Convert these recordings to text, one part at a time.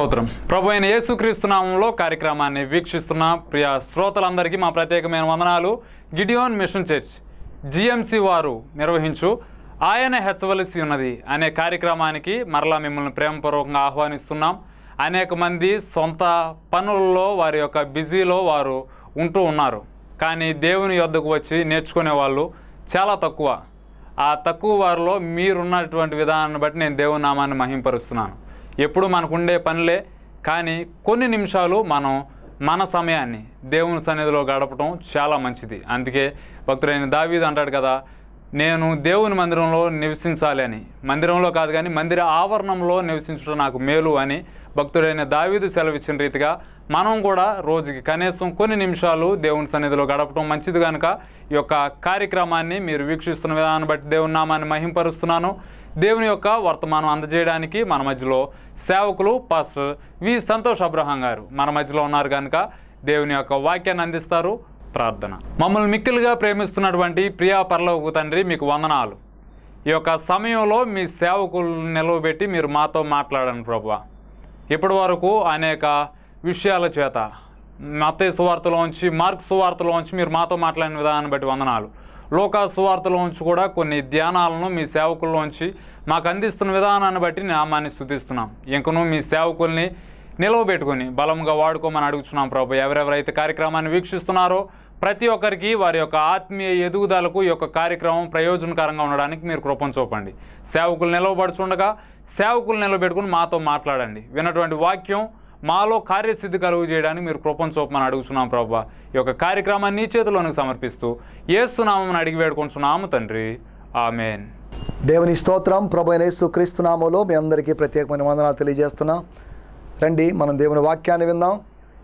స్తోత్రం ప్రభు అయిన యేసుక్రీస్తు నామంలో కార్యక్రమాన్ని వీక్షిస్తున్న ప్రియ శ్రోతలందరికీ మా ప్రత్యేకమైన వందనాలు గిడియోన్ మిషన్ చర్చ్ జిఎంసి వారు నిర్వహించు ఆయన హెచ్చవలసి ఉన్నది అనే కార్యక్రమానికి మరలా మిమ్మల్ని ప్రేమపూర్వకంగా ఆహ్వానిస్తున్నాం అనేక మంది సొంత పనుల్లో వారి యొక్క బిజీలో వారు ఉంటూ ఉన్నారు కానీ దేవుని యొద్దకు వచ్చి నేర్చుకునే వాళ్ళు చాలా తక్కువ ఆ తక్కువ వారిలో మీరున్నటువంటి విధానాన్ని బట్టి నేను దేవుని నామాన్ని మహింపరుస్తున్నాను ఎప్పుడు మనకు ఉండే పనులే కానీ కొన్ని నిమిషాలు మనం మన సమయాన్ని దేవుని సన్నిధిలో గడపడం చాలా మంచిది అందుకే భక్తుడైన దావీదు అంటాడు కదా నేను దేవుని మందిరంలో నివసించాలి అని మందిరంలో కాదు కానీ మందిర ఆవరణంలో నివసించడం నాకు మేలు అని భక్తుడైన దావీదు సెలవిచ్చిన రీతిగా మనం కూడా రోజుకి కనీసం కొన్ని నిమిషాలు దేవుని సన్నిధిలో గడపడం మంచిది కనుక ఈ యొక్క కార్యక్రమాన్ని మీరు వీక్షిస్తున్న విధానాన్ని బట్టి దేవుని నామాన్ని మహింపరుస్తున్నాను దేవుని యొక్క వర్తమానం అందజేయడానికి మన మధ్యలో సేవకులు పాస్టర్ వి సంతోష్ అబ్రహాం గారు మన మధ్యలో ఉన్నారు కనుక దేవుని యొక్క వాక్యాన్ని అందిస్తారు ప్రార్థన మమ్మల్ని మిక్కిలుగా ప్రేమిస్తున్నటువంటి ప్రియా పరలోకు తండ్రి మీకు వందనాలు ఈ యొక్క సమయంలో మీ సేవకులను నిలవబెట్టి మీరు మాతో మాట్లాడండి ప్రభా ఇప్పటి వరకు అనేక విషయాల చేత మత్తయి సువార్తలోంచి మార్క్ సువార్తలోంచి మీరు మాతో మాట్లాడిన విధానాన్ని బట్టి వందనాలు లోకా సువార్తలోంచి కూడా కొన్ని ధ్యానాలను మీ సేవకుల్లోంచి మాకు అందిస్తున్న విధానాన్ని బట్టి నామాన్ని స్థుతిస్తున్నాం ఇంకను మీ సేవకుల్ని నిలవబెట్టుకొని బలంగా వాడుకోమని అడుగుతున్నాం ప్రభు ఎవరెవరైతే కార్యక్రమాన్ని వీక్షిస్తున్నారో ప్రతి ఒక్కరికి వారి యొక్క ఆత్మీయ ఎదుగుదలకు ఈ యొక్క కార్యక్రమం ప్రయోజనకరంగా ఉండడానికి మీరు కృపం చూపండి సేవకులు నిలవబడుచుండగా సేవకులు నిలబెట్టుకుని మాతో మాట్లాడండి విన్నటువంటి వాక్యం మాలో కార్యసిద్ధి కలుగు చేయడానికి మీరు కృపం చూపమని అడుగుతున్నాం ప్రభా ఈ యొక్క కార్యక్రమాన్ని నీ చేతిలోనికి సమర్పిస్తూ ఏస్తున్నామని అడిగి వేడుకుంటున్నాము తండ్రి ఆమెన్ దేవుని స్తోత్రం ప్రభు అయిన యేసు క్రీస్తు నామంలో మీ అందరికీ ప్రత్యేకమైన వందనాలు తెలియజేస్తున్నాం రండి మనం దేవుని వాక్యాన్ని విందాం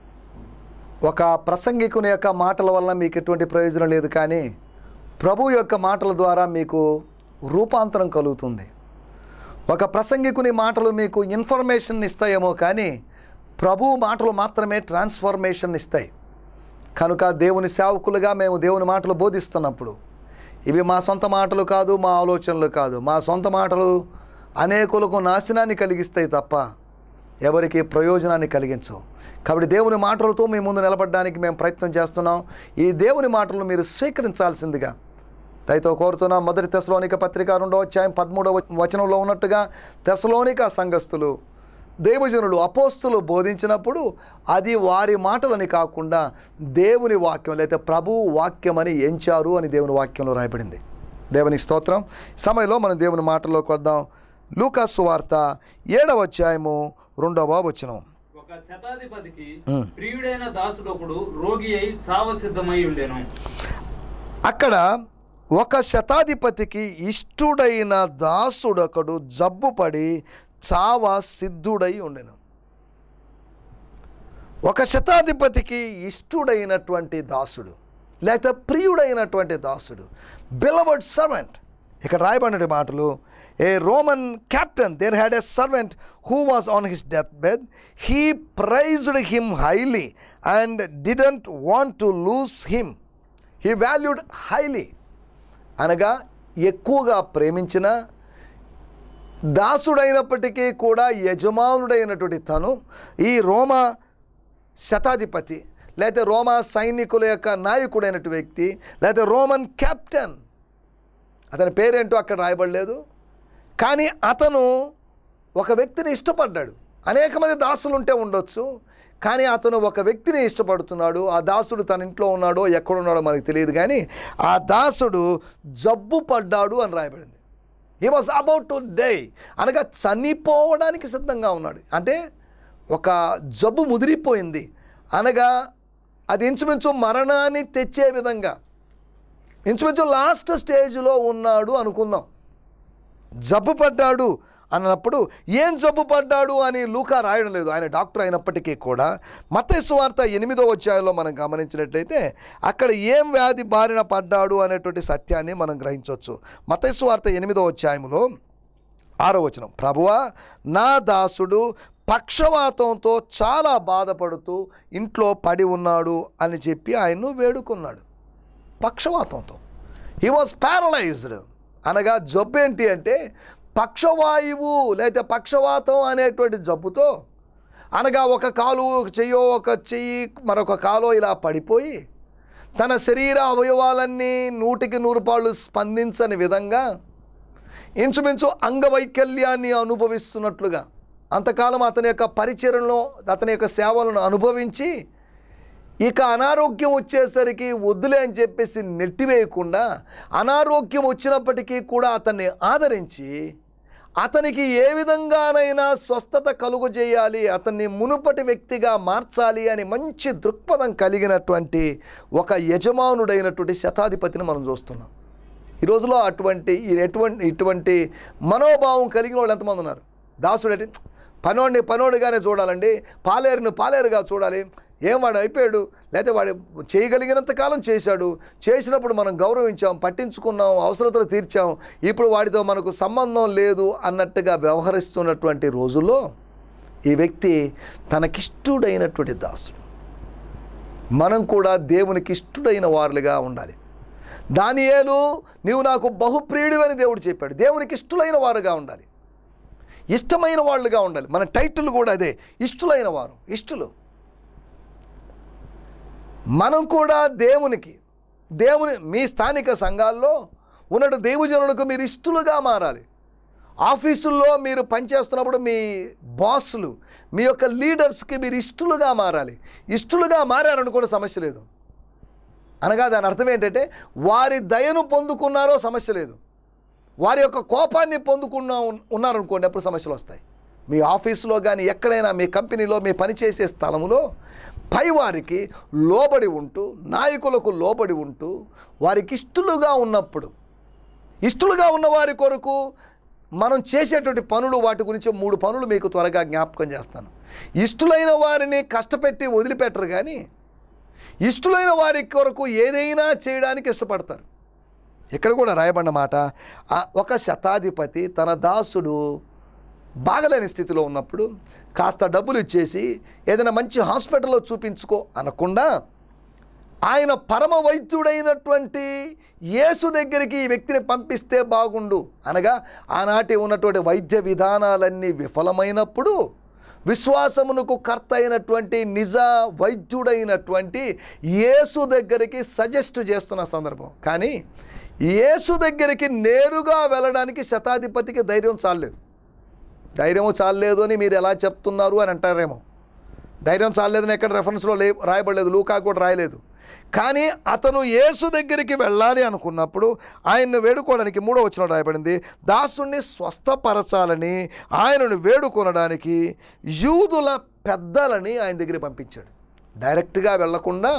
ఒక ప్రసంగికుని యొక్క మాటల వల్ల మీకు ఎటువంటి ప్రయోజనం లేదు కానీ ప్రభు యొక్క మాటల ద్వారా మీకు రూపాంతరం కలుగుతుంది ఒక ప్రసంగికుని మాటలు మీకు ఇన్ఫర్మేషన్ ఇస్తాయేమో కానీ ప్రభు మాటలు మాత్రమే ట్రాన్స్ఫర్మేషన్ ఇస్తాయి కనుక దేవుని సేవకులుగా మేము దేవుని మాటలు బోధిస్తున్నప్పుడు ఇవి మా సొంత మాటలు కాదు మా ఆలోచనలు కాదు మా సొంత మాటలు అనేకులకు నాశనాన్ని కలిగిస్తాయి తప్ప ఎవరికి ప్రయోజనాన్ని కలిగించవు కాబట్టి దేవుని మాటలతో మీ ముందు నిలబడడానికి మేము ప్రయత్నం చేస్తున్నాం ఈ దేవుని మాటలను మీరు స్వీకరించాల్సిందిగా దయతో కోరుతున్నాం మొదటి తెసలోనిక పత్రిక రెండవ అధ్యాయం పదమూడవ వచనంలో ఉన్నట్టుగా తెసలోనిక సంఘస్థులు దేవజనులు అపోస్తులు బోధించినప్పుడు అది వారి మాటలని కాకుండా దేవుని వాక్యం లేదా ప్రభువు వాక్యం అని ఎంచారు అని దేవుని వాక్యంలో రాయబడింది దేవుని స్తోత్రం సమయంలో మనం దేవుని మాటల్లోకి వద్దాం లూకాస్ సువార్త ఏడవ అధ్యాయము రెండవ వచనం ఒక శతాధిపతికి ప్రియుడైన దాసుడొకడు రోగి అయి చావ సిద్ధమై ఉండెను అక్కడ ఒక శతాధిపతికి ఇష్టుడైన దాసుడొకడు జబ్బుపడి చావ సిద్ధుడై ఉండెను ఒక శతాధిపతికి ఇష్టుడైనటువంటి దాసుడు లేకపోతే ప్రియుడైనటువంటి దాసుడు బిలవర్డ్ సర్వెంట్ ఇక్కడ రాయబడిన మాటలు a Roman captain there had a servant who was on his death bed he prized him highly and didn't want to lose him he valued highly అనగా ఎక్కువగా ప్రేమించిన దాసుడైనప్పటికీ కూడా యజమానుడైనటువంటి తను ఈ రోమా శతాధిపతి లేకపోతే రోమా సైనికుల యొక్క నాయకుడైనటువంటి వ్యక్తి లేకపోతే రోమన్ కెప్టెన్ అతని పేరేంటో అక్కడ రాయబడలేదు కానీ అతను ఒక వ్యక్తిని ఇష్టపడ్డాడు అనేక మంది దాసులు ఉంటే ఉండొచ్చు కానీ అతను ఒక వ్యక్తిని ఇష్టపడుతున్నాడు ఆ దాసుడు తన ఇంట్లో ఉన్నాడో ఎక్కడున్నాడో మనకు తెలియదు కానీ ఆ దాసుడు జబ్బు పడ్డాడు అని రాయబడింది he was about to die అనగా చనిపోవడానికి సిద్ధంగా ఉన్నాడు అంటే ఒక జబ్బు ముదిరిపోయింది అనగా అది ఇంచుమించు మరణాన్ని తెచ్చే విధంగా ఇంచుమించు లాస్ట్ స్టేజ్లో ఉన్నాడు అనుకుందాం జబ్బు పడ్డాడు అన్నప్పుడు ఏం జబ్బు పడ్డాడు అని లూకా రాయడం లేదు ఆయన డాక్టర్ అయినప్పటికీ కూడా మత్తయి వార్త ఎనిమిదో అధ్యాయంలో మనం గమనించినట్లయితే అక్కడ ఏం వ్యాధి బారిన పడ్డాడు అనేటువంటి సత్యాన్ని మనం గ్రహించవచ్చు మత్తయి వార్త ఎనిమిదో అధ్యాయంలో ఆరో వచనం ప్రభువా నా దాసుడు పక్షవాతంతో చాలా బాధపడుతూ ఇంట్లో పడి ఉన్నాడు అని చెప్పి ఆయన్ను వేడుకున్నాడు పక్షవాతంతో హీ వాజ్ ప్యారలైజ్డ్ అనగా జబ్బు ఏంటి అంటే పక్షవాయువు లేకపోతే పక్షవాతం అనేటువంటి జబ్బుతో అనగా ఒక కాలు ఒక చెయ్యో ఒక చెయ్యి మరొక కాలో ఇలా పడిపోయి తన శరీర అవయవాలన్నీ నూటికి నూరు పాళ్ళు స్పందించని విధంగా ఇంచుమించు అంగవైకల్యాన్ని అనుభవిస్తున్నట్లుగా అంతకాలం అతని యొక్క పరిచరణలో అతని యొక్క సేవలను అనుభవించి ఇక అనారోగ్యం వచ్చేసరికి వద్దులే అని చెప్పేసి నెట్టివేయకుండా అనారోగ్యం వచ్చినప్పటికీ కూడా అతన్ని ఆదరించి అతనికి ఏ విధంగానైనా స్వస్థత కలుగు చేయాలి అతన్ని మునుపటి వ్యక్తిగా మార్చాలి అని మంచి దృక్పథం కలిగినటువంటి ఒక యజమానుడైనటువంటి శతాధిపతిని మనం చూస్తున్నాం ఈ రోజులో అటువంటి ఈ ఎటువంటి ఇటువంటి మనోభావం కలిగిన వాళ్ళు ఎంతమంది ఉన్నారు దాసుడు అంటే పనోడిని పనోడిగానే చూడాలండి పాలేరుని పాలేరుగా చూడాలి ఏం వాడు అయిపోయాడు లేకపోతే వాడు చేయగలిగినంత కాలం చేశాడు చేసినప్పుడు మనం గౌరవించాం పట్టించుకున్నాం అవసరతలు తీర్చాం ఇప్పుడు వాడితో మనకు సంబంధం లేదు అన్నట్టుగా వ్యవహరిస్తున్నటువంటి రోజుల్లో ఈ వ్యక్తి తనకిష్టుడైనటువంటి దాసుడు మనం కూడా దేవునికి ఇష్టడైన వారులుగా ఉండాలి దానియేలు నీవు నాకు బహుప్రియుడు అని దేవుడు చెప్పాడు దేవునికి ఇష్టలైన వారుగా ఉండాలి ఇష్టమైన వాళ్ళుగా ఉండాలి మన టైటిల్ కూడా అదే ఇష్టలైన వారు ఇష్టలు మనం కూడా దేవునికి దేవుని మీ స్థానిక సంఘాల్లో ఉన్నట్టు దేవుజనులకు మీరు ఇష్టలుగా మారాలి ఆఫీసుల్లో మీరు పనిచేస్తున్నప్పుడు మీ బాసులు మీ యొక్క లీడర్స్కి మీరు ఇష్టలుగా మారాలి ఇష్టలుగా మారారనుకోండి సమస్య లేదు అనగా దాని అర్థం ఏంటంటే వారి దయను పొందుకున్నారో సమస్య లేదు వారి యొక్క కోపాన్ని పొందుకున్న ఉన్నారనుకోండి అప్పుడు సమస్యలు వస్తాయి మీ ఆఫీసులో కానీ ఎక్కడైనా మీ కంపెనీలో మీ పనిచేసే స్థలములో పైవారికి లోబడి ఉంటూ నాయకులకు లోబడి ఉంటూ వారికి ఇష్టలుగా ఉన్నప్పుడు ఇష్టలుగా ఉన్న వారి కొరకు మనం చేసేటువంటి పనులు వాటి గురించి మూడు పనులు మీకు త్వరగా జ్ఞాపకం చేస్తాను ఇష్టలైన వారిని కష్టపెట్టి వదిలిపెట్టరు కానీ ఇష్టలైన వారి కొరకు ఏదైనా చేయడానికి ఇష్టపడతారు ఇక్కడ కూడా రాయబడిన మాట ఆ ఒక శతాధిపతి తన దాసుడు బాగలేని స్థితిలో ఉన్నప్పుడు కాస్త డబ్బులు ఇచ్చేసి ఏదైనా మంచి హాస్పిటల్లో చూపించుకో అనకుండా ఆయన పరమ వైద్యుడైనటువంటి యేసు దగ్గరికి ఈ వ్యక్తిని పంపిస్తే బాగుండు అనగా ఆనాటి ఉన్నటువంటి వైద్య విధానాలన్నీ విఫలమైనప్పుడు విశ్వాసమునకు కర్త అయినటువంటి నిజ వైద్యుడైనటువంటి యేసు దగ్గరికి సజెస్ట్ చేస్తున్న సందర్భం కానీ యేసు దగ్గరికి నేరుగా వెళ్ళడానికి శతాధిపతికి ధైర్యం చాలలేదు ధైర్యము చాలలేదు అని మీరు ఎలా చెప్తున్నారు అని అంటారేమో ధైర్యం చాలేదని ఎక్కడ రెఫరెన్స్లో లే రాయబడలేదు లూకా కూడా రాయలేదు కానీ అతను యేసు దగ్గరికి వెళ్ళాలి అనుకున్నప్పుడు ఆయన్ను వేడుకోవడానికి మూడో వచ్చిన రాయబడింది దాసుని స్వస్థపరచాలని ఆయనను వేడుకొనడానికి యూదుల పెద్దలని ఆయన దగ్గరికి పంపించాడు డైరెక్ట్గా వెళ్లకుండా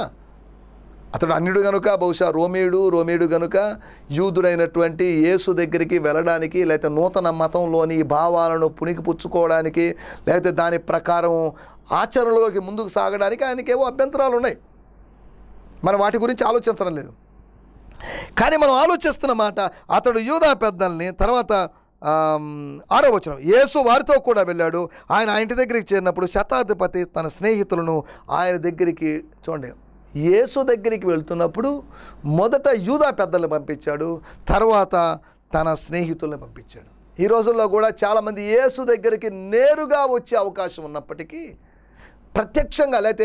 అతడు అన్యుడు గనుక బహుశా రోమీయుడు రోమీయుడు గనుక యూదుడైనటువంటి యేసు దగ్గరికి వెళ్ళడానికి లేకపోతే నూతన మతంలోని ఈ భావాలను పుణికి పుచ్చుకోవడానికి లేకపోతే దాని ప్రకారం ఆచరణలోకి ముందుకు సాగడానికి ఆయనకేవో అభ్యంతరాలు ఉన్నాయి మనం వాటి గురించి ఆలోచించడం లేదు కానీ మనం ఆలోచిస్తున్న మాట అతడు యూదా పెద్దల్ని తర్వాత ఆమ్, ఆరో వచనం యేసు వారితో కూడా వెళ్ళాడు ఆయన ఆ ఇంటి దగ్గరికి చేరినప్పుడు శతాధిపతి తన స్నేహితులను ఆయన దగ్గరికి చూడండి యేసు దగ్గరికి వెళ్తున్నప్పుడు మొదట యూదా పెద్దల్ని పంపించాడు తర్వాత తన స్నేహితుల్ని పంపించాడు ఈ రోజుల్లో కూడా చాలామంది యేసు దగ్గరికి నేరుగా వచ్చే అవకాశం ఉన్నప్పటికీ ప్రత్యక్షంగా లేకపోతే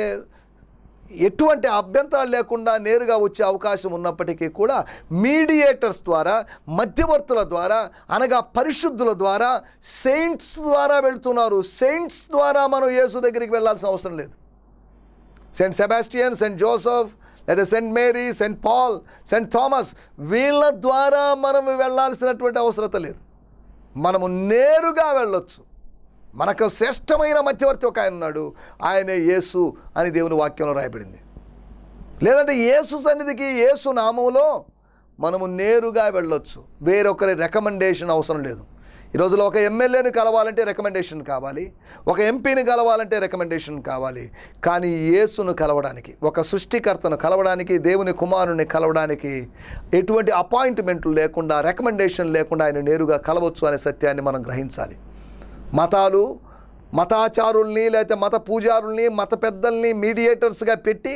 ఎటువంటి అభ్యంతరాలు లేకుండా నేరుగా వచ్చే అవకాశం ఉన్నప్పటికీ కూడా మీడియేటర్స్ ద్వారా మధ్యవర్తుల ద్వారా అనగా పరిశుద్ధుల ద్వారా సెయింట్స్ ద్వారా వెళ్తున్నారు సెయింట్స్ ద్వారా మనం యేసు దగ్గరికి వెళ్ళాల్సిన అవసరం లేదు సెయింట్ సెబాస్టియన్ సెయింట్ జోసఫ్ లేదా Saint Mary Saint Paul Saint Thomas వీళ్ళ ద్వారా మనం వెళ్ళాల్సినటువంటి అవసరత లేదు మనము నేరుగా వెళ్ళొచ్చు మనకు శ్రేష్టమైన మధ్యవర్తి ఒక ఆయన ఉన్నాడు ఆయనే యేసు అని దేవుని వాక్యంలో రాయబడింది లేదంటే యేసు సన్నిధికి యేసు నామంలో మనము నేరుగా వెళ్ళొచ్చు వేరొకరి రికమెండేషన్ అవసరం లేదు ఈ రోజులో ఒక ఎమ్మెల్యేని కలవాలంటే రికమెండేషన్ కావాలి ఒక ఎంపీని కలవాలంటే రికమెండేషన్ కావాలి కానీ యేసును కలవడానికి ఒక సృష్టికర్తను కలవడానికి దేవుని కుమారుని కలవడానికి ఎటువంటి అపాయింట్మెంట్లు లేకుండా రికమెండేషన్ లేకుండా ఆయన నేరుగా కలవచ్చు అనే సత్యాన్ని మనం గ్రహించాలి మతాలు మతాచారుల్ని లేకపోతే మత పూజారుల్ని మత పెద్దల్ని మీడియేటర్స్గా పెట్టి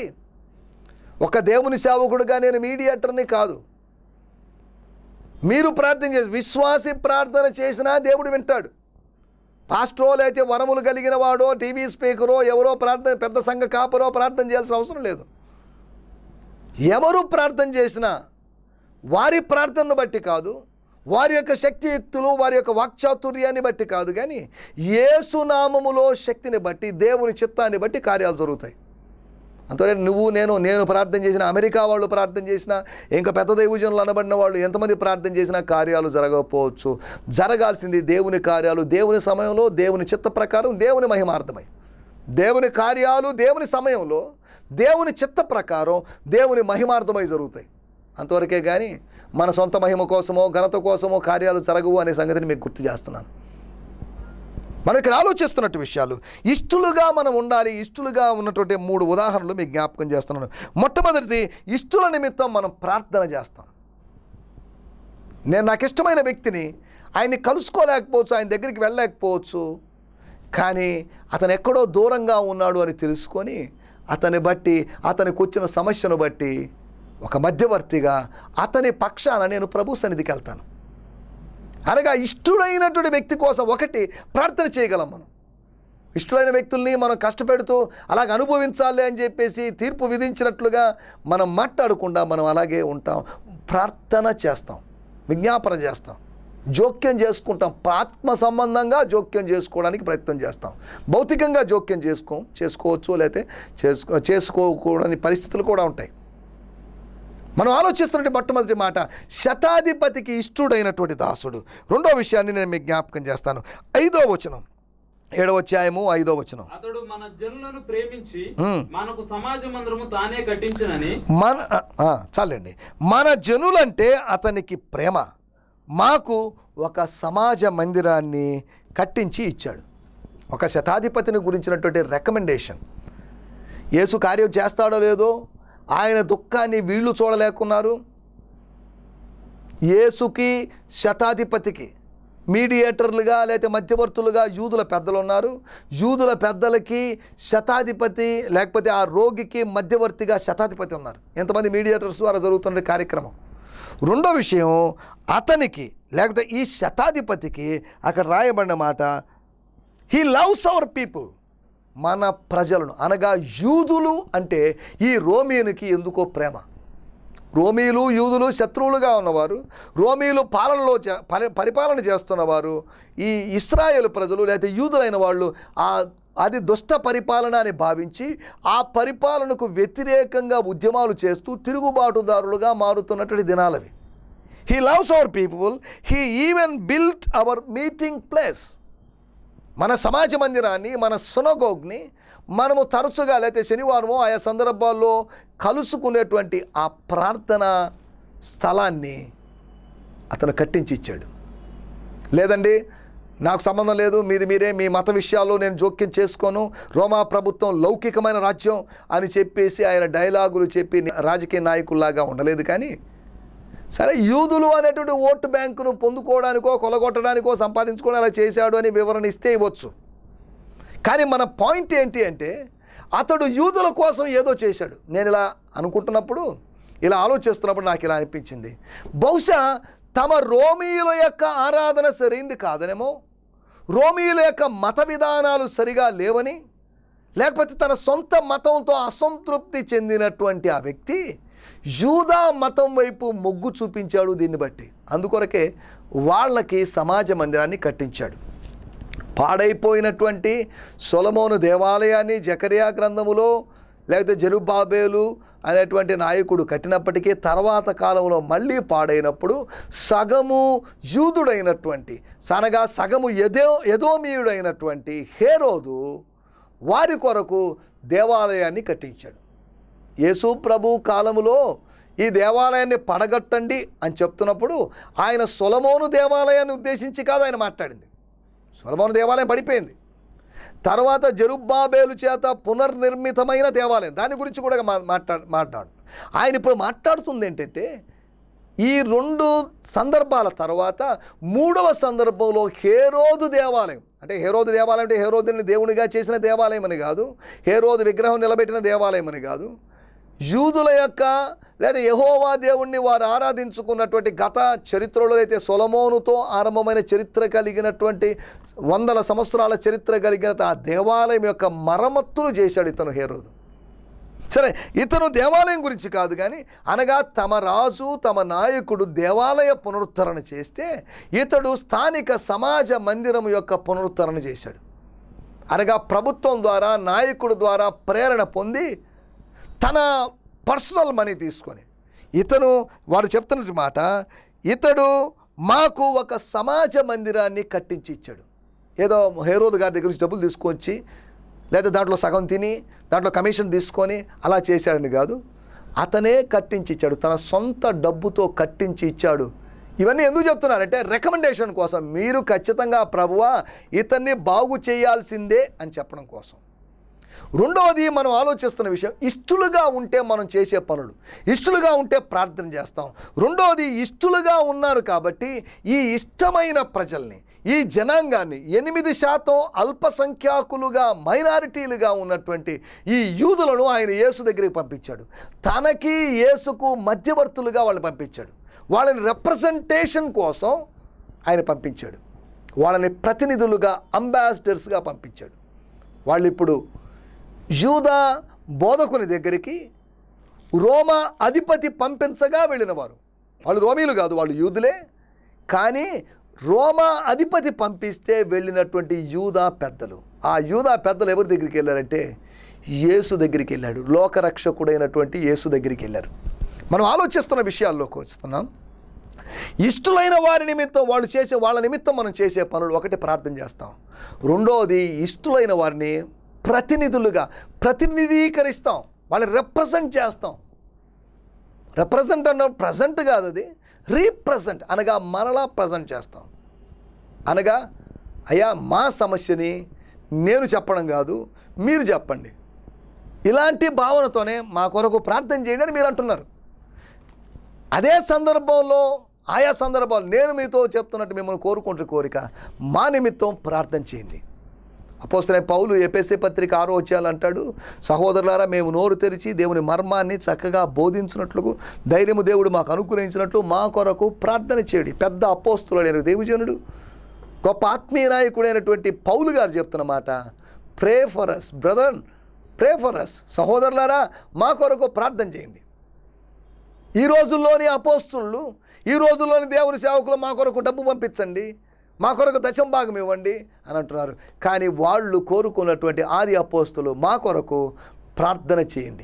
ఒక దేవుని సేవకుడుగా నేను మీడియేటర్ని కాదు మీరు ప్రార్థన చేసి విశ్వాసి ప్రార్థన చేసినా దేవుడు వింటాడు పాస్టరో లేకపోతే వరములు కలిగిన వాడో టీవీ స్పీకరో ఎవరో ప్రార్థన పెద్ద సంఘ కాపరో ప్రార్థన చేయాల్సిన అవసరం లేదు ఎవరు ప్రార్థన చేసినా వారి ప్రార్థనను బట్టి కాదు వారి యొక్క శక్తియుక్తులు వారి యొక్క వాక్చాతుర్యాన్ని బట్టి కాదు కానీ ఏసునామములో శక్తిని బట్టి దేవుని చిత్తాన్ని బట్టి కార్యాలు జరుగుతాయి అంతవరకు నువ్వు నేను నేను ప్రార్థన చేసిన అమెరికా వాళ్ళు ప్రార్థన చేసిన ఇంకా పెద్ద దైవజనులు అనబడిన వాళ్ళు ఎంతమంది ప్రార్థన చేసినా కార్యాలు జరగకపోవచ్చు జరగాల్సింది దేవుని కార్యాలు దేవుని సమయంలో దేవుని చిత్త ప్రకారం దేవుని మహిమార్థమై దేవుని కార్యాలు దేవుని సమయంలో దేవుని చిత్త ప్రకారం దేవుని మహిమార్థమై జరుగుతాయి అంతవరకే కానీ మన సొంత మహిమ కోసమో ఘనత కోసమో కార్యాలు జరగవు అనే సంగతిని మీకు గుర్తు చేస్తున్నాను మనం ఇక్కడ ఆలోచిస్తున్నట్టు విషయాలు ఇష్టలుగా మనం ఉండాలి ఇష్టలుగా ఉన్నటువంటి మూడు ఉదాహరణలు మీకు జ్ఞాపకం చేస్తున్నాను మొట్టమొదటిది ఇష్టల నిమిత్తం మనం ప్రార్థన చేస్తాం నేను నాకు ఇష్టమైన వ్యక్తిని ఆయన్ని కలుసుకోలేకపోవచ్చు ఆయన దగ్గరికి వెళ్ళలేకపోవచ్చు కానీ అతను ఎక్కడో దూరంగా ఉన్నాడు అని తెలుసుకొని అతన్ని బట్టి అతనికి వచ్చిన సమస్యను బట్టి ఒక మధ్యవర్తిగా అతని పక్షాన నేను ప్రభు సన్నిధికి వెళ్తాను అనగా ఇష్టడైనటువంటి వ్యక్తి కోసం ఒకటి ప్రార్థన చేయగలం మనం ఇష్టమైన వ్యక్తుల్ని మనం కష్టపెడుతూ అలాగ అనుభవించాలి అని చెప్పేసి తీర్పు విధించినట్లుగా మనం మాట్లాడకుండా మనం అలాగే ఉంటాం ప్రార్థన చేస్తాం విజ్ఞాపన చేస్తాం జోక్యం చేసుకుంటాం ఆత్మ సంబంధంగా జోక్యం చేసుకోవడానికి ప్రయత్నం చేస్తాం భౌతికంగా జోక్యం చేసుకో చేసుకోవచ్చు లేకపోతే చేసుకో చేసుకోకూడని పరిస్థితులు కూడా ఉంటాయి మనం ఆలోచిస్తున్నటువంటి మొట్టమొదటి మాట శతాధిపతికి ఇష్టుడైనటువంటి దాసుడు రెండో విషయాన్ని నేను మీకు జ్ఞాపకం చేస్తాను ఐదో వచనం ఏడవ అధ్యాయము ఐదో వచనం అతడు మన జనులను ప్రేమించి మ్మ్. మనకు సమాజ మందిరము తానే కట్టించినని మన ఆ, చాలండి మన జనులంటే అతనికి ప్రేమ మాకు ఒక సమాజ మందిరాన్ని కట్టించి ఇచ్చాడు ఒక శతాధిపతిని గురించినటువంటి రికమెండేషన్ యేసు కార్యం చేస్తాడో లేదో ఆయన దుఃఖాన్ని వీళ్ళు చూడలేకున్నారు యేసుకి శతాధిపతికి మీడియేటర్లుగా లేకపోతే మధ్యవర్తులుగా యూదుల పెద్దలు ఉన్నారు యూదుల పెద్దలకి శతాధిపతి లేకపోతే ఆ రోగికి మధ్యవర్తిగా శతాధిపతి ఉన్నారు ఎంతమంది మీడియేటర్స్ ద్వారా జరుగుతున్న కార్యక్రమం రెండో విషయం అతనికి లేకపోతే ఈ శతాధిపతికి అక్కడ రాయబడిన మాట హీ లవ్స్ అవర్ పీపుల్ మన ప్రజలను అనగా యూదులు అంటే ఈ రోమియునికి ఎందుకో ప్రేమ రోమీలు యూదులు శత్రువులుగా ఉన్నవారు రోమీలు పాలనలో చే- పరి పరిపాలన చేస్తున్నవారు ఈ ఇస్రాయేల్ ప్రజలు లేకపోతే యూదులైన వాళ్ళు ఆ అది దుష్ట పరిపాలన అని భావించి ఆ పరిపాలనకు వ్యతిరేకంగా ఉద్యమాలు చేస్తూ తిరుగుబాటుదారులుగా మారుతున్నటువంటి దినాలవి he loves our people he even built our meeting place మన సమాజ మందిరాన్ని మన సునగోగ్ని మనము తరచుగా లేకపోతే శనివారము ఆయా సందర్భాల్లో కలుసుకునేటువంటి ఆ ప్రార్థన స్థలాన్ని అతను కట్టించి ఇచ్చాడు లేదండి నాకు సంబంధం లేదు మీది మీరే మీ మత విషయాల్లో నేను జోక్యం చేసుకోను రోమా ప్రభుత్వం లౌకికమైన రాజ్యం అని చెప్పేసి ఆయన డైలాగులు చెప్పి రాజకీయ నాయకుల్లాగా ఉండలేదు కానీ సరే యూదులు అనేటువంటి ఓటు బ్యాంకును పొందుకోవడానికో కొలగొట్టడానికో సంపాదించుకోవడం అలా చేశాడు అని వివరణ ఇస్తే ఇవ్వచ్చు కానీ మన పాయింట్ ఏంటి అంటే అతడు యూదుల కోసం ఏదో చేశాడు నేను ఇలా అనుకుంటున్నప్పుడు ఇలా ఆలోచిస్తున్నప్పుడు నాకు ఇలా అనిపించింది బహుశా తమ రోమీయుల యొక్క ఆరాధన సరైంది కాదనేమో రోమీయుల యొక్క మత విధానాలు సరిగా లేవని లేకపోతే తన సొంత మతంతో అసంతృప్తి చెందినటువంటి ఆ వ్యక్తి యూదా మతం వైపు మొగ్గు చూపించాడు దీన్ని బట్టి అందుకొరకే వాళ్ళకి సమాజ మందిరాన్ని కట్టించాడు పాడైపోయినటువంటి సొలమోను దేవాలయాన్ని జకరియా గ్రంథములో లేకపోతే జరుబాబేలు అనేటువంటి నాయకుడు కట్టినప్పటికీ తర్వాత కాలంలో మళ్ళీ పాడైనప్పుడు సగము యూదుడైనటువంటి సనగా సగము ఎదో ఎదోమీయుడైనటువంటి హేరోదు వారి కొరకు దేవాలయాన్ని కట్టించాడు యేసు ప్రభు కాలములో ఈ దేవాలయాన్ని పడగట్టండి అని చెప్తున్నప్పుడు ఆయన సొలమోను దేవాలయాన్ని ఉద్దేశించి కాదు ఆయన మాట్లాడింది సొలమోను దేవాలయం పడిపోయింది తర్వాత జరుబ్బాబేలు చేత పునర్నిర్మితమైన దేవాలయం దాని గురించి కూడా మా మాట్లాడు మాట్లాడు ఆయన ఇప్పుడు మాట్లాడుతుంది ఏంటంటే ఈ రెండు సందర్భాల తర్వాత మూడవ సందర్భంలో హేరోదు దేవాలయం అంటే హేరోదు దేవాలయం అంటే హేరోదుని దేవునిగా చేసిన దేవాలయం అని కాదు హేరోదు విగ్రహం నిలబెట్టిన దేవాలయం అని కాదు యూదుల యొక్క లేదా యహోవా దేవుణ్ణి వారు ఆరాధించుకున్నటువంటి గత చరిత్రలో అయితే సొలమోనుతో ఆరంభమైన చరిత్ర కలిగినటువంటి వందల సంవత్సరాల చరిత్ర కలిగిన ఆ దేవాలయం యొక్క మరమ్మతులు చేశాడు ఇతను హేరోదు సరే ఇతను దేవాలయం గురించి కాదు కానీ అనగా తమ రాజు తమ నాయకుడు దేవాలయ పునరుద్ధరణ చేస్తే ఇతడు స్థానిక సమాజ మందిరం యొక్క పునరుద్ధరణ చేశాడు అనగా ప్రభుత్వం ద్వారా నాయకుడు ద్వారా ప్రేరణ పొంది తన పర్సనల్ మనీ తీసుకొని ఇతను వారు చెప్తున్న మాట ఇతడు మాకు ఒక సమాజ మందిరాన్ని కట్టించి ఇచ్చాడు ఏదో హేరోదు గారి దగ్గర నుంచి డబ్బులు తీసుకొచ్చి లేదా దాంట్లో సగం తిని దాంట్లో కమిషన్ తీసుకొని అలా చేశాడని కాదు అతనే కట్టించి ఇచ్చాడు తన సొంత డబ్బుతో కట్టించి ఇచ్చాడు ఇవన్నీ ఎందుకు చెప్తున్నానంటే రికమెండేషన్ కోసం మీరు ఖచ్చితంగా ప్రభువా ఇతన్ని బాగు చేయాల్సిందే అని చెప్పడం కోసం రెండవది మనం ఆలోచిస్తున్న విషయం ఇష్టలుగా ఉంటే మనం చేసే పనులు ఇష్టలుగా ఉంటే ప్రార్థన చేస్తాం రెండవది ఇష్టలుగా ఉన్నారు కాబట్టి ఈ ఇష్టమైన ప్రజల్ని ఈ జనాంగాన్ని ఎనిమిది శాతం అల్పసంఖ్యాకులుగా మైనారిటీలుగా ఉన్నటువంటి ఈ యూదులను ఆయన యేసు దగ్గరికి పంపించాడు తనకి యేసుకు మధ్యవర్తులుగా వాళ్ళని పంపించాడు వాళ్ళని రిప్రజెంటేషన్ కోసం ఆయన పంపించాడు వాళ్ళని ప్రతినిధులుగా అంబాసిడర్స్గా పంపించాడు వాళ్ళు ఇప్పుడు యూదా బోధకుని దగ్గరికి రోమా అధిపతి పంపించగా వెళ్ళినవారు వాళ్ళు రోమీలు కాదు వాళ్ళు యూదులే కానీ రోమా అధిపతి పంపిస్తే వెళ్ళినటువంటి యూదా పెద్దలు ఆ యూదా పెద్దలు ఎవరి దగ్గరికి వెళ్ళారంటే యేసు దగ్గరికి వెళ్ళాడు లోకరక్షకుడైనటువంటి యేసు దగ్గరికి వెళ్ళారు మనం ఆలోచిస్తున్న విషయాల్లోకి వస్తున్నాం ఇష్టలైన వారి నిమిత్తం వాళ్ళు చేసే వాళ్ళ నిమిత్తం మనం చేసే పనులు ఒకటి ప్రార్థన చేస్తాం రెండోది ఇష్టలైన వారిని ప్రతినిధులుగా ప్రతినిధీకరిస్తాం వాళ్ళని రిప్రజెంట్ చేస్తాం రిప్రజెంట్ అన్న ప్రజెంట్ కాదు అది రీప్రజెంట్ అనగా మరలా ప్రజెంట్ చేస్తాం అనగా అయ్యా మా సమస్యని నేను చెప్పడం కాదు మీరు చెప్పండి ఇలాంటి భావనతోనే మా కొరకు ప్రార్థన చేయండి అని మీరు అంటున్నారు అదే సందర్భంలో ఆయా సందర్భాలు నేను మీతో చెప్తున్నట్టు మిమ్మల్ని కోరుకుంటున్న కోరిక మా నిమిత్తం ప్రార్థన చేయండి అపోసరే పౌలు ఎపిఎస్సి పత్రిక ఆరో వచ్చేయాలి అంటాడు సహోదరులారా మేము నోరు తెరిచి దేవుని మర్మాన్ని చక్కగా బోధించినట్లు ధైర్యము దేవుడు మాకు అనుగ్రహించినట్లు మా కొరకు ప్రార్థన చేయడి పెద్ద అపోస్తులైన దేవుజనుడు గొప్ప ఆత్మీయ నాయకుడైనటువంటి పౌలు గారు చెప్తున్న మాట pray for us brother pray for us సహోదరులారా మా కొరకు ప్రార్థన చేయండి ఈ రోజుల్లోని అపోస్తులు ఈ రోజుల్లోని దేవుని సేవకులు మా కొరకు డబ్బు పంపించండి మా కొరకు దశం భాగం ఇవ్వండి అని అంటున్నారు కానీ వాళ్ళు కోరుకున్నటువంటి ఆది అపోస్తులు మా కొరకు ప్రార్థన చేయండి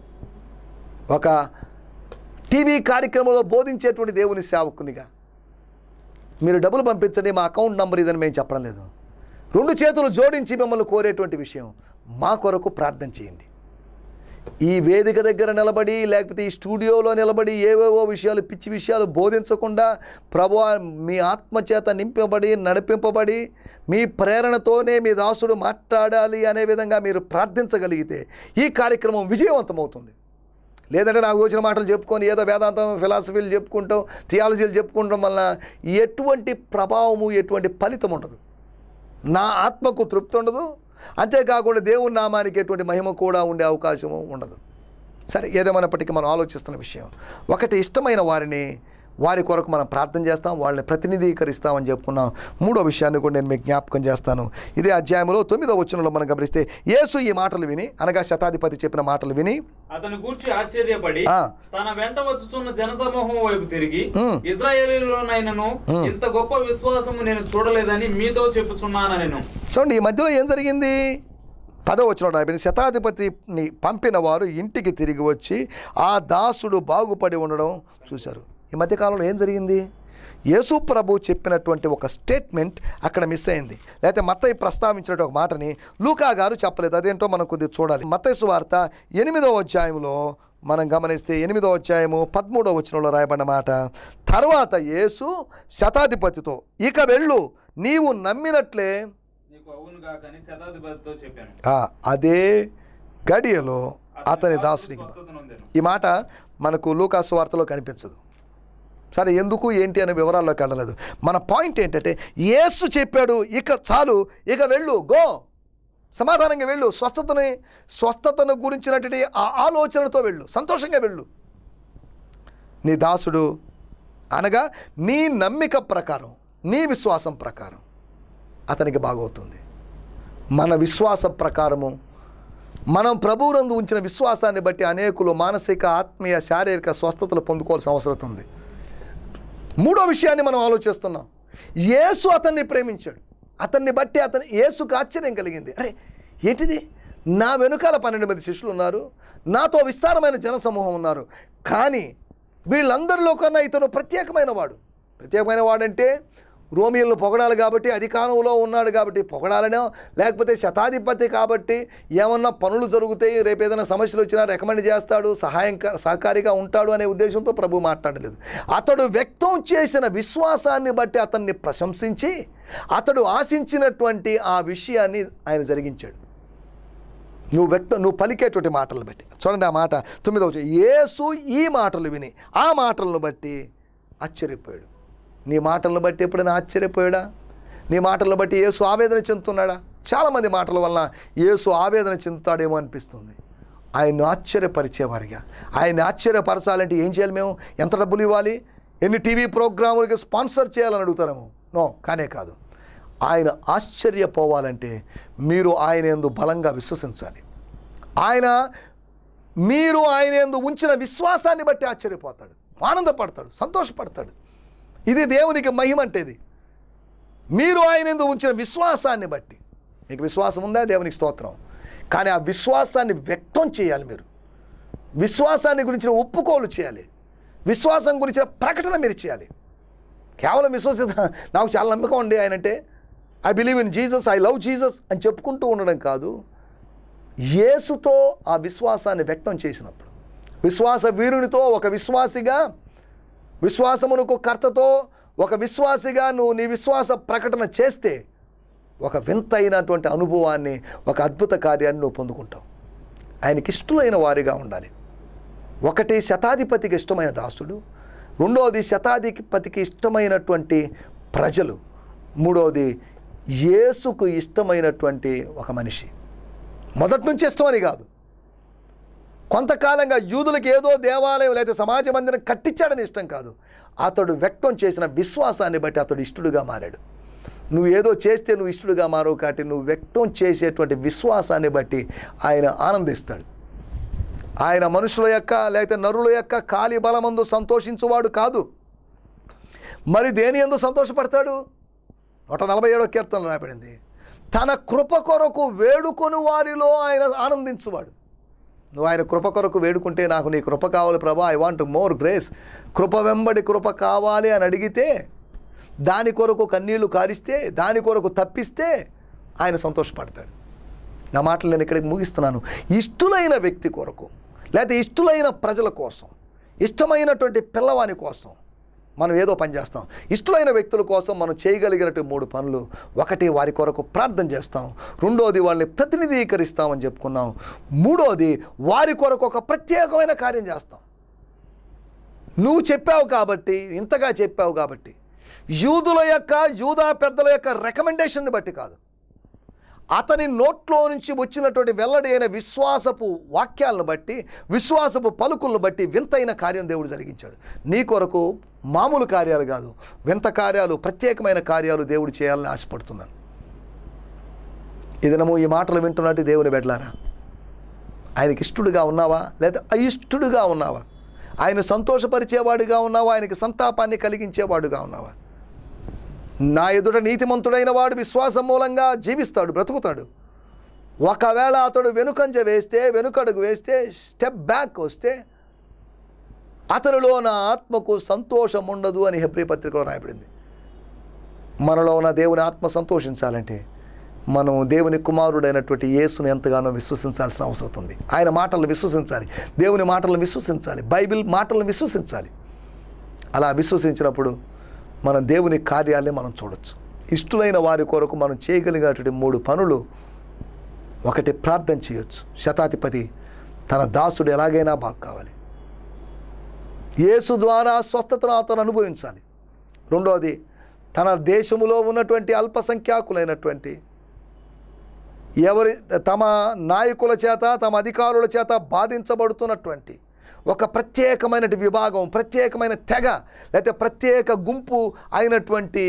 ఒక టీవీ కార్యక్రమంలో బోధించేటువంటి దేవుని సేవకునిగా మీరు డబ్బులు పంపించండి మా అకౌంట్ నంబర్ ఇదని మేము చెప్పడం లేదు రెండు చేతులు జోడించి మిమ్మల్ని కోరేటువంటి విషయం మా కొరకు ప్రార్థన చేయండి ఈ వేదిక దగ్గర నిలబడి లేకపోతే ఈ స్టూడియోలో నిలబడి ఏవేవో విషయాలు పిచ్చి విషయాలు బోధించకుండా ప్రభు మీ ఆత్మచేత నింపబడి నడిపింపబడి మీ ప్రేరణతోనే మీ దాసుడు మాట్లాడాలి అనే విధంగా మీరు ప్రార్థించగలిగితే ఈ కార్యక్రమం విజయవంతమవుతుంది లేదంటే నాకు వచ్చిన మాటలు చెప్పుకొని ఏదో వేదాంతం ఫిలాసఫీలు చెప్పుకుంటాం థియాలజీలు చెప్పుకుంటాం వల్ల ఎటువంటి ప్రభావము ఎటువంటి ఫలితం ఉండదు నా ఆత్మకు తృప్తి ఉండదు అంతేకాకుండా దేవుని నామానికి ఎటువంటి మహిమ కూడా ఉండే అవకాశము ఉండదు సరే ఏదేమైనప్పటికీ మనం ఆలోచిస్తున్న విషయం ఒకటి ఇష్టమైన వారిని వారి కొరకు మనం ప్రార్థన చేస్తాం వాళ్ళని ప్రతినిధీకరిస్తామని చెప్పుకున్నాం మూడో విషయాన్ని కూడా నేను మీకు జ్ఞాపకం చేస్తాను ఇదే అధ్యాయంలో తొమ్మిదో వచనంలో మనం గమనిస్తే యేసు ఈ మాటలు విని అనగా శతాధిపతి చెప్పిన మాటలు విని అతను గూర్చి ఆశ్చర్యపడి ఆ. తన వెంట వచ్చుచున్న జనసమూహం వైపు తిరిగి ఉమ్. ఇజ్రాయేలీలోనైనను ఇంత గొప్ప విశ్వాసము నేను చూడలేదని మీతో చెప్పుచున్నాను నేను చూడండి ఈ మధ్యలో ఏం జరిగింది పదో వచ్చిన అయిపోయింది శతాధిపతిని పంపిన వారు ఇంటికి తిరిగి వచ్చి ఆ దాసుడు బాగుపడి ఉండడం చూశారు ఈ మధ్యకాలంలో ఏం జరిగింది యేసు ప్రభు చెప్పినటువంటి ఒక స్టేట్మెంట్ అక్కడ మిస్ అయింది లేకపోతే మత్తయి ప్రస్తావించినట్టు ఒక మాటని లూకా గారు చెప్పలేదు అదేంటో మనం కొద్దిగా చూడాలి మత్తయి వార్త ఎనిమిదో అధ్యాయంలో మనం గమనిస్తే ఎనిమిదో అధ్యాయము పదమూడో వచనంలో రాయబడిన మాట తర్వాత యేసు శతాధిపతితో ఇక వెళ్ళు నీవు నమ్మినట్లే నీకు అవునుగా కానీ శతాధిపతితో చెప్పాను ఆ, అదే గడియలో అతని దాసునికి స్వస్థత నొందెను. ఈ మాట మనకు లూకాసు వార్తలో కనిపించదు సరే ఎందుకు ఏంటి అనే వివరాల్లోకి వెళ్ళలేదు మన పాయింట్ ఏంటంటే యేసు చెప్పాడు ఇక చాలు ఇక వెళ్ళు గో సమాధానంగా వెళ్ళు స్వస్థతని స్వస్థతను గురించినటువంటి ఆ ఆలోచనతో వెళ్ళు సంతోషంగా వెళ్ళు నీ దాసుడు అనగా నీ నమ్మిక ప్రకారం నీ విశ్వాసం ప్రకారం అతనికి బాగవుతుంది మన విశ్వాస ప్రకారము మనం ప్రభువునందు ఉంచిన విశ్వాసాన్ని బట్టి అనేకులు మానసిక ఆత్మీయ శారీరక స్వస్థతలు పొందుకోవాల్సిన అవసరం ఉంది మూడో విషయాన్ని మనం ఆలోచిస్తున్నాం యేసు అతన్ని ప్రేమించాడు అతన్ని బట్టి అతని యేసుకు ఆశ్చర్యం కలిగింది అరే ఏంటిది నా వెనుకాల పన్నెండు మంది శిష్యులు ఉన్నారు నాతో విస్తారమైన జనసమూహం ఉన్నారు కానీ వీళ్ళందరిలో కన్నా ఇతను ప్రత్యేకమైన వాడు ప్రత్యేకమైన వాడంటే రోమియోలను పొగడాలి కాబట్టి అధికారంలో ఉన్నాడు కాబట్టి పొగడాలనో లేకపోతే శతాధిపతి కాబట్టి ఏమన్నా పనులు జరుగుతాయి రేపు ఏదైనా సమస్యలు వచ్చినా రికమెండ్ చేస్తాడు సహాయం సహకారిగా ఉంటాడు అనే ఉద్దేశంతో ప్రభు మాట్లాడలేదు అతడు వ్యక్తం చేసిన విశ్వాసాన్ని బట్టి అతన్ని ప్రశంసించి అతడు ఆశించినటువంటి ఆ విషయాన్ని ఆయన జరిగించాడు నువ్వు వ్యక్త నువ్వు పలికేటువంటి మాటలు బట్టి చూడండి ఆ మాట తొమ్మిదవ వచనం. యేసు ఈ మాటలు విని ఆ మాటలను బట్టి ఆశ్చర్యపోయాడు నీ మాటలను బట్టి ఎప్పుడైనా ఆశ్చర్యపోయాడా నీ మాటలను బట్టి యేసు ఆవేదన చెందుతున్నాడా చాలామంది మాటల వల్ల యేసు ఆవేదన చెందుతాడేమో అనిపిస్తుంది ఆయన్ను ఆశ్చర్యపరిచేవారిగా ఆయన్ని ఆశ్చర్యపరచాలంటే ఏం చేయాలి మేము ఎంత డబ్బులు ఇవ్వాలి ఎన్ని టీవీ ప్రోగ్రాములకి స్పాన్సర్ చేయాలని అడుగుతారేమో నో కానే కాదు ఆయన ఆశ్చర్యపోవాలంటే మీరు ఆయన ఎందు బలంగా విశ్వసించాలి ఆయన మీరు ఆయన ఎందు ఉంచిన విశ్వాసాన్ని బట్టి ఆశ్చర్యపోతాడు ఆనందపడతాడు సంతోషపడతాడు ఇది దేవునికి మహిమ అంటే ఇది మీరు ఆయన ఎందు ఉంచిన విశ్వాసాన్ని బట్టి మీకు విశ్వాసం ఉందా దేవునికి స్తోత్రం కానీ ఆ విశ్వాసాన్ని వ్యక్తం చేయాలి మీరు విశ్వాసాన్ని గురించిన ఒప్పుకోలు చేయాలి విశ్వాసం గురించిన ప్రకటన మీరు చేయాలి కేవలం విశ్వసిత నాకు చాలా నమ్మకం ఉంది ఆయన అంటే I believe in Jesus I love Jesus అని చెప్పుకుంటూ ఉండడం కాదు యేసుతో ఆ విశ్వాసాన్ని వ్యక్తం చేసినప్పుడు విశ్వాస వీరునితో ఒక విశ్వాసిగా విశ్వాసమునకు కర్తతో ఒక విశ్వాసిగా నువ్వు నీ విశ్వాస ప్రకటన చేస్తే ఒక వింతైనటువంటి అనుభవాన్ని ఒక అద్భుత కార్యాన్ని నువ్వు పొందుకుంటావు ఆయనకి ఇష్టలైన వారిగా ఉండాలి ఒకటి శతాధిపతికి ఇష్టమైన దాసుడు రెండవది శతాధిపతికి ఇష్టమైనటువంటి ప్రజలు మూడవది యేసుకు ఇష్టమైనటువంటి ఒక మనిషి మొదటి నుంచి ఇష్టమని కాదు కొంతకాలంగా యూదులకు ఏదో దేవాలయం లేదా సమాజ మందిరం కట్టించాడని ఇష్టం కాదు అతడు వ్యక్తం చేసిన విశ్వాసాన్ని బట్టి అతడు ఇష్టడుగా మారాడు నువ్వు ఏదో చేస్తే నువ్వు ఇష్టడుగా మారవు కాబట్టి నువ్వు వ్యక్తం చేసేటువంటి విశ్వాసాన్ని బట్టి ఆయన ఆనందిస్తాడు ఆయన మనుషుల యొక్క లేకపోతే నరుల యొక్క కాలి బలమందు సంతోషించువాడు కాదు మరి దేని ఎందు సంతోషపడతాడు నూట నలభై ఏడో కీర్తనలు రాబడింది తన కృప కొరకు వేడుకొని వారిలో ఆయన ఆనందించువాడు నువ్వు ఆయన కృప కొరకు వేడుకుంటే నాకు నీ కృప కావాలి ప్రభా ఐ వాంట్ మోర్ గ్రేస్ కృప వెంబడి కృప కావాలి అని అడిగితే దాని కొరకు కన్నీళ్లు కారిస్తే దాని కొరకు తప్పిస్తే ఆయన సంతోషపడతాడు నా మాటలు నేను ఇక్కడికి ముగిస్తున్నాను ఇష్టులైన వ్యక్తి కొరకు లేకపోతే ఇష్టులైన ప్రజల కోసం ఇష్టమైనటువంటి పిల్లవాని కోసం మనం ఏదో పని చేస్తాం ఇష్టమైన వ్యక్తుల కోసం మనం చేయగలిగినట్టు మూడు పనులు ఒకటి వారి కొరకు ప్రార్థన చేస్తాం రెండోది వాళ్ళని ప్రతినిధీకరిస్తామని చెప్పుకున్నాం మూడోది వారి కొరకు ఒక ప్రత్యేకమైన కార్యం చేస్తాం నువ్వు చెప్పావు కాబట్టి ఇంతగా చెప్పావు కాబట్టి యూదుల యొక్క యూదా పెద్దల యొక్క రికమెండేషన్ని బట్టి కాదు అతని నోట్లో నుంచి వచ్చినటువంటి వెల్లడి అయిన విశ్వాసపు వాక్యాలను బట్టి విశ్వాసపు పలుకులను బట్టి వింతైన కార్యం దేవుడు జరిగించాడు నీ కొరకు మామూలు కార్యాలు కాదు వింత కార్యాలు ప్రత్యేకమైన కార్యాలు దేవుడు చేయాలని ఆశపడుతున్నాను ఈ దినము ఈ మాటలు వింటున్నట్టు దేవుని బిడ్డలారా ఆయనకి ఇష్టడుగా ఉన్నావా లేదా అయిష్టుడుగా ఉన్నావా ఆయన సంతోషపరిచేవాడుగా ఉన్నావా ఆయనకి సంతాపాన్ని కలిగించేవాడుగా ఉన్నావా నా ఎదుట నీతిమంతుడైన వాడు విశ్వాసం మూలంగా జీవిస్తాడు బ్రతుకుతాడు ఒకవేళ అతడు వెనుకంజ వేస్తే వెనుకడుగు వేస్తే స్టెప్ బ్యాక్ వస్తే అతనిలో నా ఆత్మకు సంతోషం ఉండదు అని హెబ్రి పత్రికలో రాయబడింది మనలో ఉన్న దేవుని ఆత్మ సంతోషించాలంటే మనం దేవుని కుమారుడైనటువంటి యేసుని ఎంతగానో విశ్వసించాల్సిన అవసరం ఉంది ఆయన మాటలను విశ్వసించాలి దేవుని మాటలను విశ్వసించాలి బైబిల్ మాటలను విశ్వసించాలి అలా విశ్వసించినప్పుడు మనం దేవుని కార్యాలే మనం చూడొచ్చు ఇష్టలైన వారి కొరకు మనం చేయగలిగినటువంటి మూడు పనులు ఒకటి ప్రార్థన చేయొచ్చు శతాధిపతి తన దాసుడు ఎలాగైనా బాగు కావాలి యేసు ద్వారా స్వస్థతను అతను అనుభవించాలి రెండవది తన దేశములో ఉన్నటువంటి అల్పసంఖ్యాకులైనటువంటి ఎవరి తమ నాయకుల చేత తమ అధికారుల చేత బాధించబడుతున్నటువంటి ఒక ప్రత్యేకమైన విభాగం ప్రత్యేకమైన తెగ లేకపోతే ప్రత్యేక గుంపు అయినటువంటి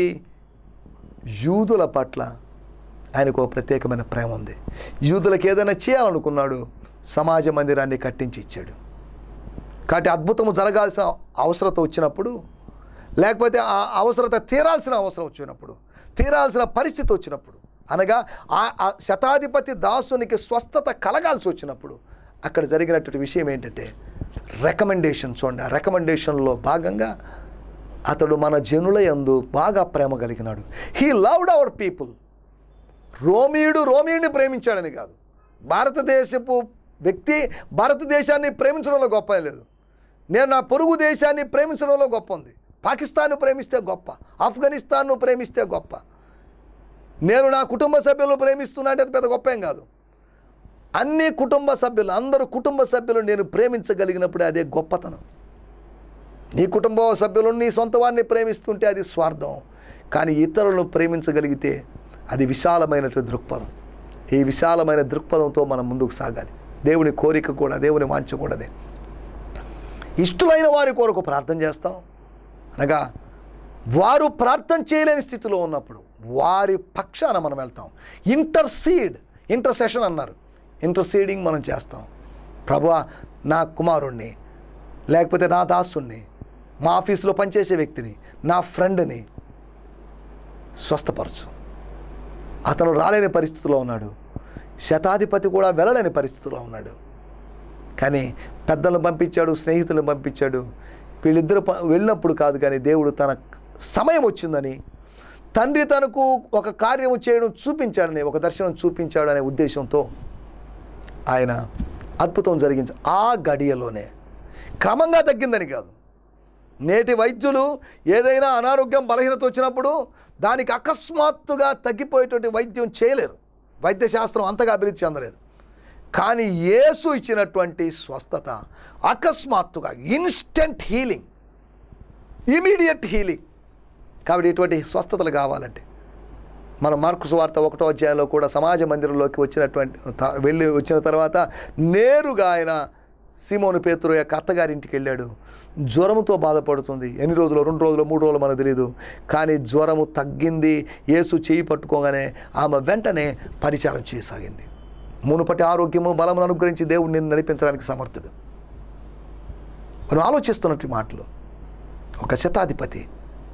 యూదుల పట్ల ఆయనకు ఒక ప్రత్యేకమైన ప్రేమ ఉంది యూదులకు ఏదైనా చేయాలనుకున్నాడు సమాజ మందిరాన్ని కట్టించి ఇచ్చాడు కాబట్టి అద్భుతము జరగాల్సిన అవసరత వచ్చినప్పుడు లేకపోతే ఆ అవసరత తీరాల్సిన అవసరం వచ్చినప్పుడు తీరాల్సిన పరిస్థితి వచ్చినప్పుడు అనగా ఆ ఆ శతాధిపతి దాసునికి స్వస్థత కలగాల్సి వచ్చినప్పుడు అక్కడ జరిగినటువంటి విషయం ఏంటంటే రికమెండేషన్ చూడండి ఆ రికమెండేషన్లో భాగంగా అతడు మన జనుల యందు బాగా ప్రేమ కలిగినాడు హీ లవ్డ్ అవర్ పీపుల్ రోమీయుడు రోమీయుడిని ప్రేమించాడని కాదు భారతదేశపు వ్యక్తి భారతదేశాన్ని ప్రేమించడంలో గొప్ప ఏం లేదు నేను నా పొరుగు దేశాన్ని ప్రేమించడంలో గొప్ప ఉంది పాకిస్తాన్ను ప్రేమిస్తే గొప్ప ఆఫ్ఘనిస్తాన్ను ప్రేమిస్తే గొప్ప నేను నా కుటుంబ సభ్యులను ప్రేమిస్తున్నా అంటే అది పెద్ద గొప్ప ఏం కాదు అన్ని కుటుంబ సభ్యులు అందరూ కుటుంబ సభ్యులు నేను ప్రేమించగలిగినప్పుడు అదే గొప్పతనం నీ కుటుంబ సభ్యులను నీ సొంత వారిని ప్రేమిస్తుంటే అది స్వార్థం కానీ ఇతరులను ప్రేమించగలిగితే అది విశాలమైనటువంటి దృక్పథం ఈ విశాలమైన దృక్పథంతో మనం ముందుకు సాగాలి దేవుని కోరిక కూడా దేవుని వాంఛ కూడా అదే ఇష్టలైన వారి కొరకు ప్రార్థన చేస్తాం అనగా వారు ప్రార్థన చేయలేని స్థితిలో ఉన్నప్పుడు వారి పక్షాన మనం వెళ్తాం ఇంటర్సీడ్ ఇంటర్సెషన్ అన్నారు ఇంటర్సీడింగ్ మనం చేస్తాం ప్రభా నా కుమారుణ్ణి లేకపోతే నా దాసుణ్ణి మా ఆఫీసులో పనిచేసే వ్యక్తిని నా ఫ్రెండ్ని స్వస్థపరచు అతను రాలేని పరిస్థితిలో ఉన్నాడు శతాధిపతి కూడా వెళ్ళలేని పరిస్థితిలో ఉన్నాడు కానీ పెద్దలను పంపించాడు స్నేహితులను పంపించాడు వీళ్ళిద్దరు ప- వెళ్ళినప్పుడు కాదు కానీ దేవుడు తన సమయం వచ్చిందని తండ్రి తనకు ఒక కార్యము చేయడం చూపించాడని ఒక దర్శనం చూపించాడు అనే ఉద్దేశంతో ఆయన అద్భుతం జరిగించ ఆ గడియలోనే క్రమంగా తగ్గిందని కాదు నేటి వైద్యులు ఏదైనా అనారోగ్యం బలహీనత వచ్చినప్పుడు దానికి అకస్మాత్తుగా తగ్గిపోయేటువంటి వైద్యం చేయలేరు వైద్య శాస్త్రం అంతగా అభివృద్ధి చెందలేదు కానీ యేసు ఇచ్చినటువంటి స్వస్థత అకస్మాత్తుగా ఇన్స్టెంట్ హీలింగ్ ఇమీడియట్ హీలింగ్ కాబట్టి ఇటువంటి స్వస్థతలు కావాలంటే మన మార్కుసు వార్త ఒకటో అధ్యాయంలో కూడా సమాజ మందిరంలోకి వచ్చినటువంటి త- వెళ్ళి వచ్చిన తర్వాత నేరుగా ఆయన సిమోను పేతురు యొక్క అత్తగారింటికి వెళ్ళాడు జ్వరముతో బాధపడుతుంది ఎన్ని రోజులు రెండు రోజులు మూడు రోజులు మనకు తెలియదు కానీ జ్వరము తగ్గింది యేసు చేయి పట్టుకోగానే ఆమె వెంటనే పరిచారం చేయసాగింది మునుపటి ఆరోగ్యము బలమును అనుగ్రహించి దేవుడు నిన్ను నడిపించడానికి సమర్థుడు మనం ఆలోచిస్తున్నట్టు మాటలు ఒక శతాధిపతి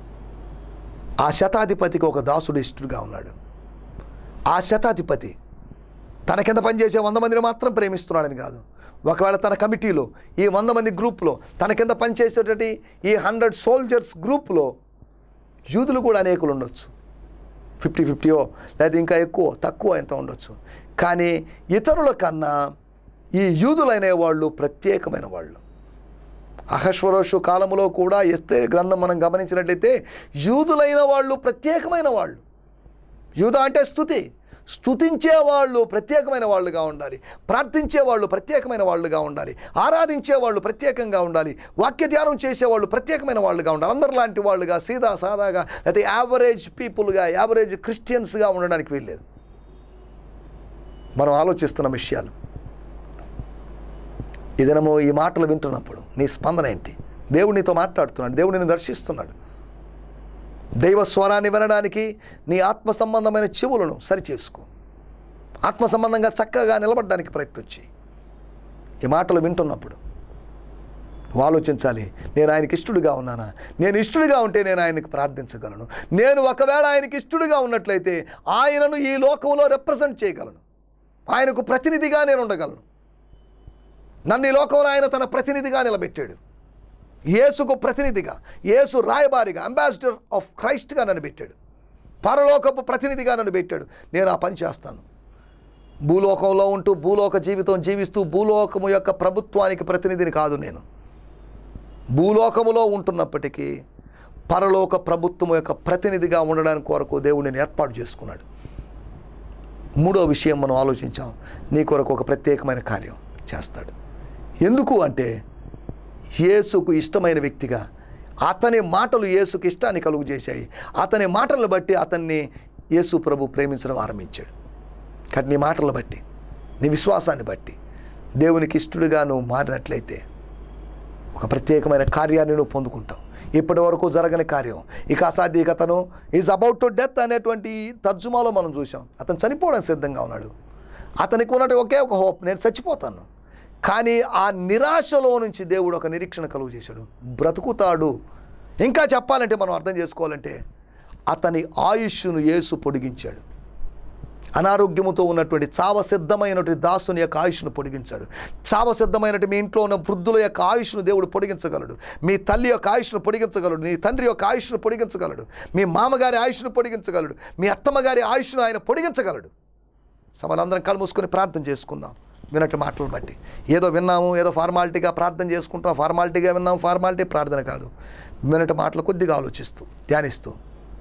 ఆ శతాధిపతికి ఒక దాసుడు ఇష్టడుగా ఉన్నాడు ఆ శతాధిపతి తన కింద పనిచేసే వంద మందిని మాత్రం ప్రేమిస్తున్నాడని కాదు ఒకవేళ తన కమిటీలో ఈ వంద మంది గ్రూప్లో తన కింద పనిచేసేటటువంటి ఈ హండ్రెడ్ సోల్జర్స్ గ్రూప్లో యూదులు కూడా అనేకులు ఉండొచ్చు ఫిఫ్టీ ఫిఫ్టీయో లేదా ఇంకా ఎక్కువ తక్కువ ఎంత ఉండొచ్చు కానీ ఇతరుల కన్నా ఈ యూదులైన వాళ్ళు ప్రత్యేకమైన వాళ్ళు అహశ్వరోషు కాలంలో కూడా ఎస్తే గ్రంథం మనం గమనించినట్లయితే యూదులైన వాళ్ళు ప్రత్యేకమైన వాళ్ళు యూద అంటే స్థుతి స్తుతించే వాళ్ళు ప్రత్యేకమైన వాళ్ళుగా ఉండాలి ప్రార్థించే వాళ్ళు ప్రత్యేకమైన వాళ్ళుగా ఉండాలి ఆరాధించే వాళ్ళు ప్రత్యేకంగా ఉండాలి వాక్య ధ్యానం చేసేవాళ్ళు ప్రత్యేకమైన వాళ్ళుగా ఉండాలి అందరు లాంటి వాళ్ళుగా సీదా సాదాగా లేకపోతే యావరేజ్ పీపుల్గా యావరేజ్ క్రిస్టియన్స్గా ఉండడానికి వీల్లేదు మనం ఆలోచిస్తున్న విషయాలు ఈ దినము ఈ మాటలు వింటున్నప్పుడు నీ స్పందన ఏంటి దేవుడు నీతో మాట్లాడుతున్నాడు దేవుడు నిన్ను దర్శిస్తున్నాడు దైవ స్వరాన్ని వినడానికి నీ ఆత్మ సంబంధమైన చెవులను సరిచేసుకో ఆత్మ సంబంధంగా చక్కగా నిలబడడానికి ప్రయత్నించి ఈ మాటలు వింటున్నప్పుడు నువ్వు ఆలోచించాలి నేను ఆయనకి ఇష్టడుగా ఉన్నానా నేను ఇష్టడుగా ఉంటే నేను ఆయనకి ప్రార్థించగలను నేను ఒకవేళ ఆయనకి ఇష్టడుగా ఉన్నట్లయితే ఆయనను ఈ లోకంలో రిప్రజెంట్ చేయగలను ఆయనకు ప్రతినిధిగా నేను ఉండగలను నన్ను ఈ లోకంలో ఆయన తన ప్రతినిధిగా నిలబెట్టాడు యేసుకు ప్రతినిధిగా యేసు రాయబారిగా అంబాసిడర్ ఆఫ్ క్రైస్ట్గా నన్ను పెట్టాడు పరలోకపు ప్రతినిధిగా నన్ను పెట్టాడు నేను ఆ పని చేస్తాను భూలోకంలో ఉంటూ భూలోక జీవితం జీవిస్తూ భూలోకము యొక్క ప్రభుత్వానికి ప్రతినిధిని కాదు నేను భూలోకములో ఉంటున్నప్పటికీ పరలోక ప్రభుత్వం యొక్క ప్రతినిధిగా ఉండడానికి కొరకు దేవుడు నేను ఏర్పాటు చేసుకున్నాడు మూడో విషయం మనం ఆలోచించాం నీ కొరకు ఒక ప్రత్యేకమైన కార్యం చేస్తాడు ఎందుకు అంటే యేసుకు ఇష్టమైన వ్యక్తిగా అతని మాటలు యేసుకు ఇష్టాన్ని కలుగు చేశాయి అతని మాటలను బట్టి అతన్ని యేసు ప్రభు ప్రేమించడం ఆరంభించాడు కాబట్టి నీ మాటలను బట్టి నీ విశ్వాసాన్ని బట్టి దేవునికి ఇష్టడుగా నువ్వు మారినట్లయితే ఒక ప్రత్యేకమైన కార్యాన్ని నువ్వు పొందుకుంటావు ఇప్పటి వరకు జరగని కార్యం ఇక అసాధ్యకతను ఈజ్ అబౌట్ టు డెత్ అనేటువంటి తర్జుమాలో మనం చూసాం అతను చనిపోవడం సిద్ధంగా ఉన్నాడు అతనికి ఉన్నట్టు ఒకే ఒక హోప్ నేను చచ్చిపోతాను కానీ ఆ నిరాశలో నుంచి దేవుడు ఒక నిరీక్షణ కలుగు చేశాడు బ్రతుకుతాడు ఇంకా చెప్పాలంటే మనం అర్థం చేసుకోవాలంటే అతని ఆయుష్ను యేసు పొడిగించాడు అనారోగ్యముతో ఉన్నటువంటి చావ సిద్ధమైనటువంటి దాసుని యొక్క ఆయుష్ను పొడిగించాడు చావ సిద్ధమైనటువంటి మీ ఇంట్లో ఉన్న వృద్ధుల యొక్క ఆయుష్ను దేవుడు పొడిగించగలడు మీ తల్లి యొక్క ఆయుష్ను పొడిగించగలడు మీ తండ్రి యొక్క ఆయుష్ను పొడిగించగలడు మీ మామగారి ఆయుష్ను పొడిగించగలడు మీ అత్తమ్మగారి ఆయుష్ను ఆయన పొడిగించగలడు సమలందరం కళ్ళు మూసుకొని ప్రార్థన చేసుకుందాం వినట్టు మాటలను బట్టి ఏదో విన్నాము ఏదో ఫార్మాలిటీగా ప్రార్థన చేసుకుంటాం ఫార్మాలిటీగా విన్నాము ఫార్మాలిటీ ప్రార్థన కాదు వినట్టు మాటలు కొద్దిగా ఆలోచిస్తూ ధ్యానిస్తూ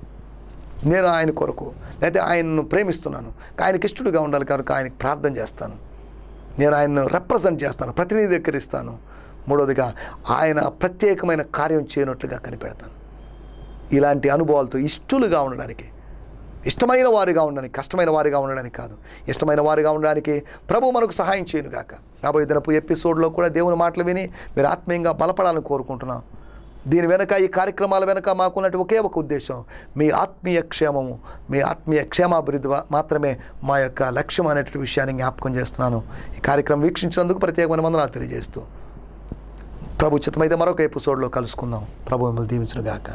నేను ఆయన కొరకు లేకపోతే ఆయనను ప్రేమిస్తున్నాను ఆయనకి ఇష్టడుగా ఉండాలి కనుక ఆయనకి ప్రార్థన చేస్తాను నేను ఆయన్ను రిప్రజెంట్ చేస్తాను ప్రతినిధీకరిస్తాను మూడవదిగా ఆయన ప్రత్యేకమైన కార్యం చేయనట్లుగా కనిపెడతాను ఇలాంటి అనుభవాలతో ఇష్టలుగా ఉండడానికి ఇష్టమైన వారిగా ఉండడానికి కష్టమైన వారిగా ఉండడానికి కాదు ఇష్టమైన వారిగా ఉండడానికి ప్రభు మనకు సహాయం చేయను గాక రాబోయే దినపు ఎపిసోడ్లో కూడా దేవుని మాటలు విని మీరు ఆత్మీయంగా బలపడాలని కోరుకుంటున్నాం దీని వెనక ఈ కార్యక్రమాల వెనక మాకున్నట్టు ఒకే ఒక ఉద్దేశం మీ ఆత్మీయ క్షేమము మీ ఆత్మీయ క్షేమాభివృద్ధి వా- మాత్రమే మా యొక్క లక్ష్యం అనేటువంటి విషయాన్ని జ్ఞాపకం చేస్తున్నాను ఈ కార్యక్రమం వీక్షించినందుకు ప్రత్యేకమైన వందనాలు తెలియజేస్తూ ప్రభు చిత్తమైతే మరొక ఎపిసోడ్లో కలుసుకుందాం ప్రభు మిమ్మల్ని దీవించును గాక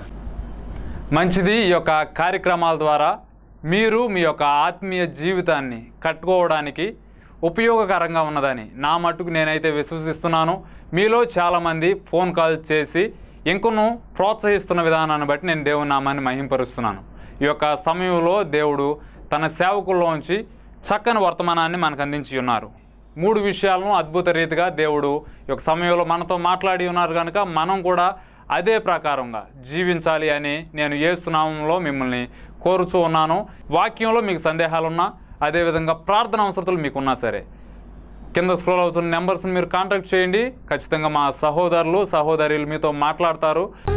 మంచిది ఈ యొక్క కార్యక్రమాల ద్వారా మీరు మీ యొక్క ఆత్మీయ జీవితాన్ని కట్టుకోవడానికి ఉపయోగకరంగా ఉన్నదని నా మట్టుకు నేనైతే విశ్వసిస్తున్నాను మీలో చాలామంది ఫోన్ కాల్ చేసి ఇంకొను ప్రోత్సహిస్తున్న విధానాన్ని బట్టి నేను దేవుని నామాన్ని మహింపరుస్తున్నాను ఈ యొక్క సమయంలో దేవుడు తన సేవకుల్లోంచి చక్కని వర్తమానాన్ని మనకు అందించి ఉన్నారు మూడు విషయాలను అద్భుత రీతిగా దేవుడు ఈ యొక్క సమయంలో మనతో మాట్లాడి ఉన్నారు కనుక మనం కూడా అదే ప్రకారంగా జీవించాలి అని నేను ఏసునామంలో మిమ్మల్ని కోరుచూ ఉన్నాను వాక్యంలో మీకు సందేహాలున్నా అదేవిధంగా ప్రార్థన అవసరతలు మీకున్నా సరే కింద స్క్రోల్ అవుతున్న నెంబర్స్ని మీరు కాంటాక్ట్ చేయండి ఖచ్చితంగా మా సహోదరులు సహోదరులు మీతో మాట్లాడతారు